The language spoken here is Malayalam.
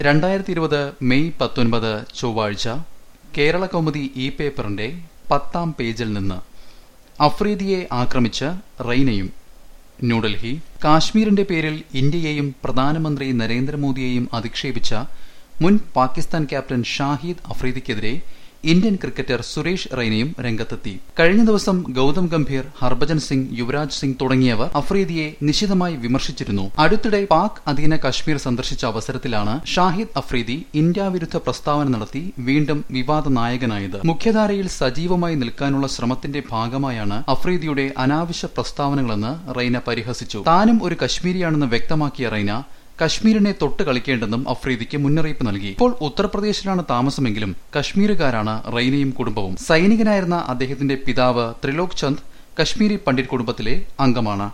രണ്ടായിരത്തി ഇരുപത് മെയ് പത്തൊൻപത് ചൊവ്വാഴ്ച കേരള കൗമുദി ഇ പേപ്പറിന്റെ പത്താം പേജിൽ നിന്ന് അഫ്രീദിയെ ആക്രമിച്ച് റെയ്നയും ന്യൂഡൽഹി കാശ്മീരിന്റെ പേരിൽ ഇന്ത്യയെയും പ്രധാനമന്ത്രി നരേന്ദ്രമോദിയെയും അധിക്ഷേപിച്ച മുൻ പാകിസ്ഥാൻ ക്യാപ്റ്റൻ ഷാഹിദ് അഫ്രീദിക്കെതിരെ ഇന്ത്യൻ ക്രിക്കറ്റർ സുരേഷ് റെയ്നയും രംഗത്തെത്തി കഴിഞ്ഞ ദിവസം ഗൌതം ഗംഭീർ ഹർഭജൻ സിംഗ് യുവരാജ് സിംഗ് തുടങ്ങിയവർ അഫ്രീദിയെ നിശിതമായി വിമർശിച്ചിരുന്നു അടുത്തിടെ പാക് അധീന കശ്മീർ സന്ദർശിച്ച അവസരത്തിലാണ് ഷാഹിദ് അഫ്രീദി ഇന്ത്യ വിരുദ്ധ പ്രസ്താവന നടത്തി വീണ്ടും വിവാദ നായകനായത് മുഖ്യധാരയിൽ സജീവമായി നിൽക്കാനുള്ള ശ്രമത്തിന്റെ ഭാഗമായാണ് അഫ്രീദിയുടെ അനാവശ്യ പ്രസ്താവനകളെന്ന് റെയ്ന പരിഹസിച്ചു താനും ഒരു കശ്മീരിയാണെന്ന് വ്യക്തമാക്കിയ റെയ്ന കശ്മീരിനെ തൊട്ട് കളിക്കേണ്ടെന്നും അഫ്രീദിക്ക് മുന്നറിയിപ്പ് നൽകി ഇപ്പോൾ ഉത്തർപ്രദേശിലാണ് താമസമെങ്കിലും കശ്മീരുകാരാണ് റെയ്നയും കുടുംബവും സൈനികനായിരുന്ന അദ്ദേഹത്തിന്റെ പിതാവ് ത്രിലോക് ചന്ദ് കശ്മീരി പണ്ഡിറ്റ് കുടുംബത്തിലെ അംഗമാണ്